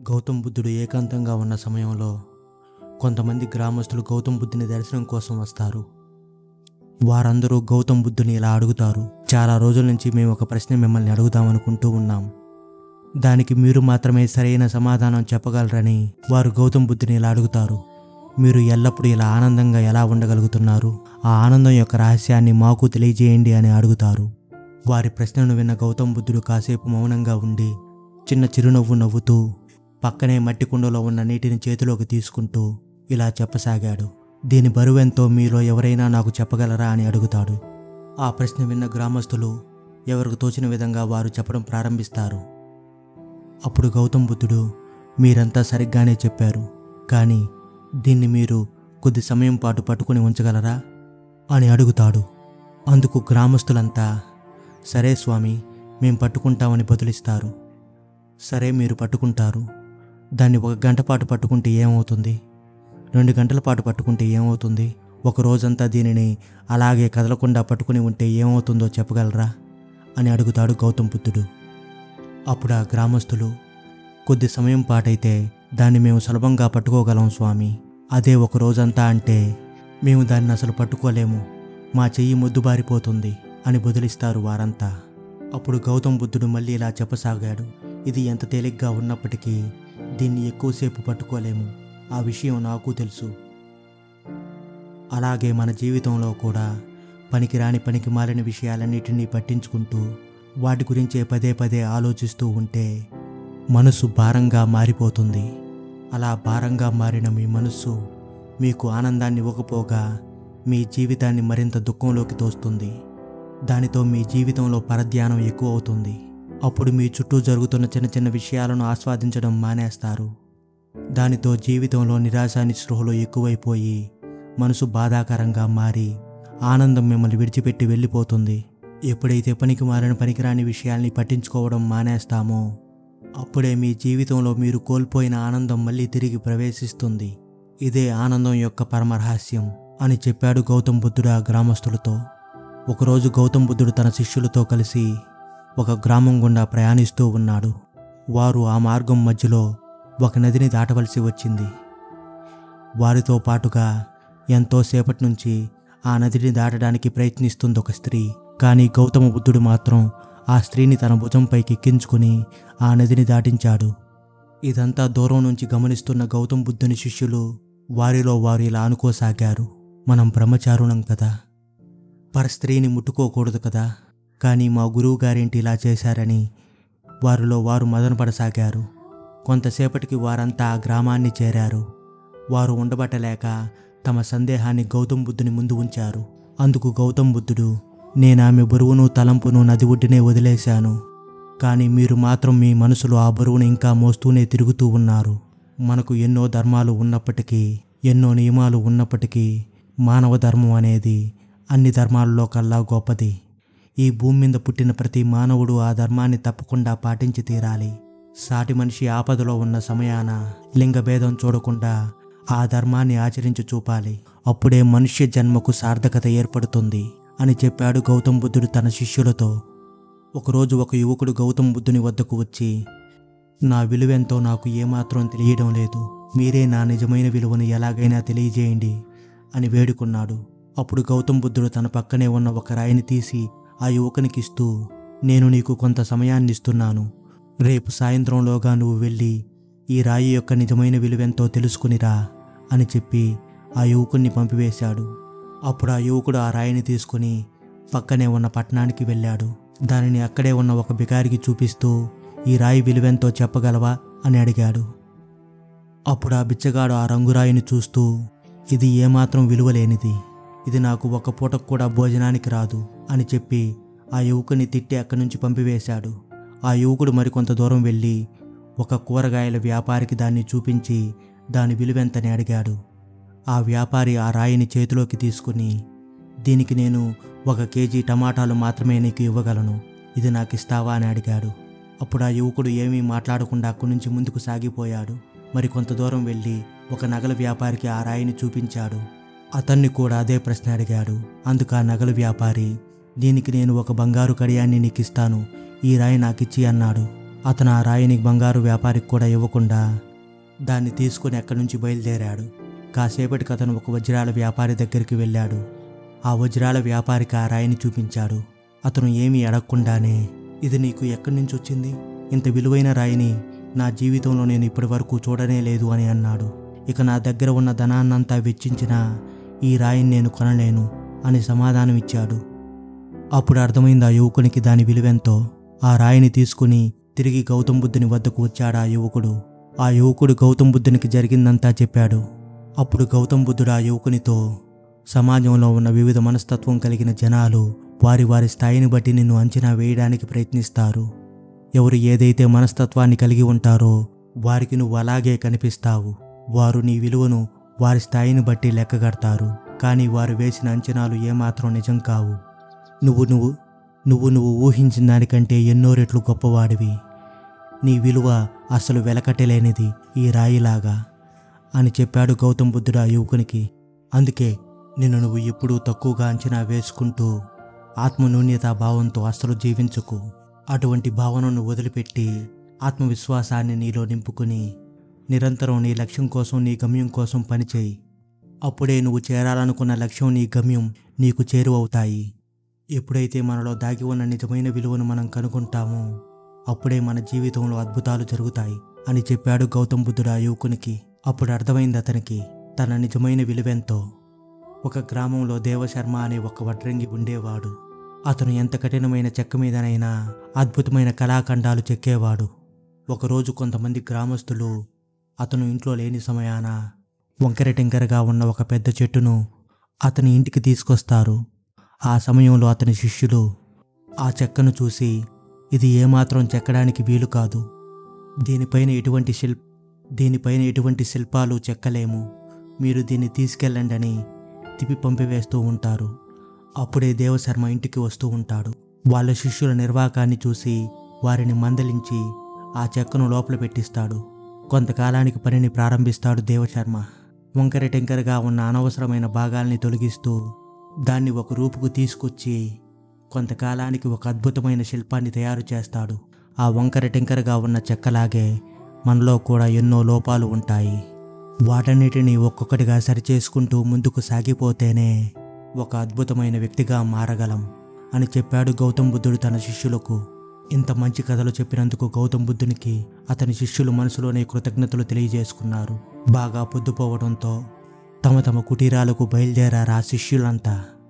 గౌతమ్ బుద్ధుడు ఏకాంతంగా ఉన్న సమయంలో కొంతమంది గ్రామస్తులు గౌతమ్ బుద్ధుని దర్శనం కోసం వస్తారు వారందరూ గౌతమ్ బుద్ధుని ఇలా అడుగుతారు చాలా రోజుల నుంచి మేము ఒక ప్రశ్న మిమ్మల్ని అడుగుదామనుకుంటూ ఉన్నాం దానికి మీరు మాత్రమే సరైన సమాధానం చెప్పగలరని వారు గౌతమ్ బుద్ధుని ఇలా అడుగుతారు మీరు ఎల్లప్పుడూ ఇలా ఆనందంగా ఎలా ఉండగలుగుతున్నారు ఆ ఆనందం యొక్క రహస్యాన్ని మాకు తెలియజేయండి అని అడుగుతారు వారి ప్రశ్నను విన్న గౌతమ్ బుద్ధుడు కాసేపు మౌనంగా ఉండి చిన్న చిరునవ్వు నవ్వుతూ పక్కనే మట్టి కుండలో ఉన్న నీటిని చేతిలోకి తీసుకుంటూ ఇలా చెప్పసాగాడు దీని బరువెంతో మీలో ఎవరైనా నాకు చెప్పగలరా అని అడుగుతాడు ఆ ప్రశ్న విన్న గ్రామస్తులు ఎవరికి తోచిన విధంగా వారు చెప్పడం ప్రారంభిస్తారు అప్పుడు గౌతమ్ బుద్ధుడు మీరంతా సరిగ్గానే చెప్పారు కానీ దీన్ని మీరు కొద్ది సమయం పాటు పట్టుకుని ఉంచగలరా అని అడుగుతాడు అందుకు గ్రామస్తులంతా సరే స్వామి మేం పట్టుకుంటామని బదులిస్తారు సరే మీరు పట్టుకుంటారు దాన్ని ఒక గంట పాటు పట్టుకుంటే ఏమవుతుంది రెండు గంటల పాటు పట్టుకుంటే ఏమవుతుంది ఒక రోజంతా దీనిని అలాగే కదలకుండా పట్టుకుని ఉంటే ఏమవుతుందో చెప్పగలరా అని అడుగుతాడు గౌతమ్ బుద్ధుడు అప్పుడు ఆ గ్రామస్తులు కొద్ది సమయం పాటైతే దాన్ని మేము సులభంగా పట్టుకోగలం స్వామి అదే ఒక రోజంతా అంటే మేము దాన్ని అసలు పట్టుకోలేము మా చెయ్యి మొద్దుబారిపోతుంది అని బదులిస్తారు వారంతా అప్పుడు గౌతమ్ బుద్ధుడు మళ్ళీ ఇలా చెప్పసాగాడు ఇది ఎంత తేలిగ్గా ఉన్నప్పటికీ దీన్ని ఎక్కువసేపు పట్టుకోలేము ఆ విషయం నాకు తెలుసు అలాగే మన జీవితంలో కూడా పనికిరాని పనికి మాలిన విషయాలన్నిటినీ పట్టించుకుంటూ వాటి గురించే పదే పదే ఆలోచిస్తూ ఉంటే మనసు భారంగా మారిపోతుంది అలా భారంగా మారిన మీ మనస్సు మీకు ఆనందాన్ని ఇవ్వకపోగా మీ జీవితాన్ని మరింత దుఃఖంలోకి తోస్తుంది దానితో మీ జీవితంలో పరధ్యానం ఎక్కువ అవుతుంది అప్పుడు మీ చుట్టూ జరుగుతున్న చిన్న చిన్న విషయాలను ఆస్వాదించడం మానేస్తారు దానితో జీవితంలో నిరాశ నిస్పృహలు ఎక్కువైపోయి మనసు బాధాకరంగా మారి ఆనందం మిమ్మల్ని విడిచిపెట్టి వెళ్ళిపోతుంది ఎప్పుడైతే పనికి మారిన పనికిరాని విషయాల్ని పట్టించుకోవడం మానేస్తామో అప్పుడే మీ జీవితంలో మీరు కోల్పోయిన ఆనందం మళ్ళీ తిరిగి ప్రవేశిస్తుంది ఇదే ఆనందం యొక్క పరమరహస్యం అని చెప్పాడు గౌతమ్ బుద్ధుడు ఆ గ్రామస్తులతో ఒకరోజు గౌతమ్ బుద్ధుడు తన శిష్యులతో కలిసి ఒక గ్రామం గుండా ప్రయాణిస్తూ ఉన్నాడు వారు ఆ మార్గం మధ్యలో ఒక నదిని దాటవలసి వచ్చింది వారితో పాటుగా ఎంతో సేపటి నుంచి ఆ నదిని దాటడానికి ప్రయత్నిస్తుంది ఒక స్త్రీ కానీ గౌతమ బుద్ధుడు మాత్రం ఆ స్త్రీని తన భుజంపైకి ఎక్కించుకుని ఆ నదిని దాటించాడు ఇదంతా దూరం నుంచి గమనిస్తున్న గౌతమ్ బుద్ధుని శిష్యులు వారిలో వారు ఇలా అనుకోసాగారు మనం బ్రహ్మచారులం కదా పరస్త్రీని ముట్టుకోకూడదు కదా కానీ మా గురువు గారేంటి ఇలా చేశారని వారిలో వారు మదనపడసాగారు కొంతసేపటికి వారంతా ఆ గ్రామాన్ని చేరారు వారు ఉండబట్టలేక తమ సందేహాన్ని గౌతమ్ బుద్ధుని ముందు ఉంచారు అందుకు గౌతమ్ బుద్ధుడు నేను ఆమె బరువును తలంపును నది ఒడ్డునే వదిలేశాను కానీ మీరు మాత్రం మీ మనసులో ఆ బరువును ఇంకా మోస్తూనే తిరుగుతూ ఉన్నారు మనకు ఎన్నో ధర్మాలు ఉన్నప్పటికీ ఎన్నో నియమాలు ఉన్నప్పటికీ మానవ ధర్మం అనేది అన్ని ధర్మాలలో కల్లా గొప్పది ఈ భూమి మీద పుట్టిన ప్రతి మానవుడు ఆ ధర్మాన్ని తప్పకుండా పాటించి తీరాలి సాటి మనిషి ఆపదలో ఉన్న సమయాన లింగభేదం చూడకుండా ఆ ధర్మాన్ని ఆచరించి చూపాలి అప్పుడే మనుష్య జన్మకు సార్థకత ఏర్పడుతుంది అని చెప్పాడు గౌతమ్ బుద్ధుడు తన శిష్యులతో ఒకరోజు ఒక యువకుడు గౌతమ్ బుద్ధుని వద్దకు వచ్చి నా విలువెంతో నాకు ఏమాత్రం తెలియడం లేదు మీరే నా నిజమైన విలువను ఎలాగైనా తెలియజేయండి అని వేడుకున్నాడు అప్పుడు గౌతమ్ బుద్ధుడు తన పక్కనే ఉన్న ఒక రాయిని తీసి ఆ యువకునికిస్తూ నేను నీకు కొంత సమయాన్ని ఇస్తున్నాను రేపు సాయంత్రంలోగా నువ్వు వెళ్ళి ఈ రాయి యొక్క నిజమైన విలువెంతో తెలుసుకునిరా అని చెప్పి ఆ యువకుణ్ణి పంపివేశాడు అప్పుడు ఆ యువకుడు ఆ రాయిని తీసుకుని పక్కనే ఉన్న పట్టణానికి వెళ్ళాడు దానిని అక్కడే ఉన్న ఒక బికారికి చూపిస్తూ ఈ రాయి విలువెంతో చెప్పగలవా అని అడిగాడు అప్పుడు ఆ బిచ్చగాడు ఆ రంగురాయిని చూస్తూ ఇది ఏమాత్రం విలువలేనిది ఇది నాకు ఒక పూటకు కూడా భోజనానికి రాదు అని చెప్పి ఆ యువకుని తిట్టి అక్కడి నుంచి పంపివేశాడు ఆ యువకుడు మరికొంత దూరం వెళ్ళి ఒక కూరగాయల వ్యాపారికి దాన్ని చూపించి దాని విలువెంతని అడిగాడు ఆ వ్యాపారి ఆ రాయిని చేతిలోకి తీసుకుని దీనికి నేను ఒక కేజీ టమాటాలు మాత్రమే నీకు ఇవ్వగలను ఇది నాకు ఇస్తావా అని అడిగాడు అప్పుడు ఆ యువకుడు ఏమీ మాట్లాడకుండా అక్కడి నుంచి ముందుకు సాగిపోయాడు మరి కొంత దూరం వెళ్ళి ఒక నగల వ్యాపారికి ఆ రాయిని చూపించాడు అతన్ని కూడా అదే ప్రశ్న అడిగాడు అందుకు ఆ నగల వ్యాపారి దీనికి నేను ఒక బంగారు కడియాన్ని నీకు ఇస్తాను ఈ రాయి నాకిచ్చి అన్నాడు అతను ఆ రాయిని బంగారు వ్యాపారికి కూడా ఇవ్వకుండా దాన్ని తీసుకుని అక్కడి నుంచి బయలుదేరాడు కాసేపటికి అతను ఒక వజ్రాల వ్యాపారి దగ్గరికి వెళ్ళాడు ఆ వజ్రాల వ్యాపారికి ఆ రాయిని చూపించాడు అతను ఏమీ అడగకుండానే ఇది నీకు ఎక్కడి నుంచి వచ్చింది ఇంత విలువైన రాయిని నా జీవితంలో నేను ఇప్పటివరకు చూడనే లేదు అని అన్నాడు ఇక నా దగ్గర ఉన్న ధనాన్నంతా వెచ్చించిన ఈ రాయిని నేను కొనలేను అని సమాధానం ఇచ్చాడు అప్పుడు అర్థమైంది ఆ యువకునికి దాని విలువెంతో ఆ రాయిని తీసుకుని తిరిగి గౌతమ్ బుద్ధుని వద్దకు వచ్చాడు ఆ యువకుడు ఆ యువకుడు గౌతమ్ బుద్ధునికి జరిగిందంతా చెప్పాడు అప్పుడు గౌతమ్ బుద్ధుడు ఆ యువకునితో సమాజంలో ఉన్న వివిధ మనస్తత్వం కలిగిన జనాలు వారి వారి స్థాయిని బట్టి నిన్ను అంచనా వేయడానికి ప్రయత్నిస్తారు ఎవరు ఏదైతే మనస్తత్వాన్ని కలిగి ఉంటారో వారికి నువ్వు అలాగే కనిపిస్తావు వారు నీ విలువను వారి స్థాయిని బట్టి లెక్కగడతారు కానీ వారు వేసిన అంచనాలు ఏమాత్రం నిజం కావు నువ్వు నువ్వు నువ్వు నువ్వు ఊహించిన దానికంటే ఎన్నో రెట్లు గొప్పవాడివి నీ విలువ అసలు వెలకట్టలేనిది ఈ రాయిలాగా అని చెప్పాడు గౌతమ్ బుద్ధుడు ఆ యువకునికి అందుకే నిన్ను నువ్వు ఎప్పుడూ తక్కువగా అంచనా వేసుకుంటూ ఆత్మన్యూన్యతా భావంతో అసలు జీవించుకు అటువంటి భావనను వదిలిపెట్టి ఆత్మవిశ్వాసాన్ని నీలో నింపుకుని నిరంతరం నీ లక్ష్యం కోసం నీ గమ్యం కోసం పనిచేయి అప్పుడే నువ్వు చేరాలనుకున్న లక్ష్యం నీ గమ్యం నీకు చేరువవుతాయి ఎప్పుడైతే మనలో దాగి ఉన్న నిజమైన విలువను మనం కనుగొంటామో అప్పుడే మన జీవితంలో అద్భుతాలు జరుగుతాయి అని చెప్పాడు గౌతమ్ బుద్ధుడు ఆ యువకునికి అప్పుడు అర్థమైంది అతనికి తన నిజమైన విలువెంతో ఒక గ్రామంలో దేవశర్మ అనే ఒక వడ్రంగి ఉండేవాడు అతను ఎంత కఠినమైన చెక్క మీదనైనా అద్భుతమైన కళాఖండాలు చెక్కేవాడు ఒకరోజు కొంతమంది గ్రామస్తులు అతను ఇంట్లో లేని సమయాన వంకర టెంకరగా ఉన్న ఒక పెద్ద చెట్టును అతని ఇంటికి తీసుకొస్తారు ఆ సమయంలో అతని శిష్యులు ఆ చెక్కను చూసి ఇది ఏమాత్రం చెక్కడానికి వీలు కాదు దీనిపైన ఎటువంటి శిల్ప దీనిపైన ఎటువంటి శిల్పాలు చెక్కలేము మీరు దీన్ని తీసుకెళ్ళండి అని తిప్పి పంపివేస్తూ ఉంటారు అప్పుడే దేవశర్మ ఇంటికి వస్తూ ఉంటాడు వాళ్ళ శిష్యుల నిర్వాకాన్ని చూసి వారిని మందలించి ఆ చెక్కను లోపల పెట్టిస్తాడు కొంతకాలానికి పనిని ప్రారంభిస్తాడు దేవశర్మ వంకర టెంకరగా ఉన్న అనవసరమైన భాగాల్ని తొలగిస్తూ దాన్ని ఒక రూపుకు తీసుకొచ్చి కొంతకాలానికి ఒక అద్భుతమైన శిల్పాన్ని తయారు చేస్తాడు ఆ వంకర టెంకరగా ఉన్న చెక్కలాగే మనలో కూడా ఎన్నో లోపాలు ఉంటాయి వాటన్నిటిని ఒక్కొక్కటిగా సరిచేసుకుంటూ ముందుకు సాగిపోతేనే ఒక అద్భుతమైన వ్యక్తిగా మారగలం అని చెప్పాడు గౌతమ్ బుద్ధుడు తన శిష్యులకు ఇంత మంచి కథలు చెప్పినందుకు గౌతమ్ బుద్ధునికి అతని శిష్యులు మనసులోనే కృతజ్ఞతలు తెలియజేసుకున్నారు బాగా పొద్దుపోవడంతో తమ తమ కుటీరాలకు బయలుదేరారు ఆ శిష్యులంతా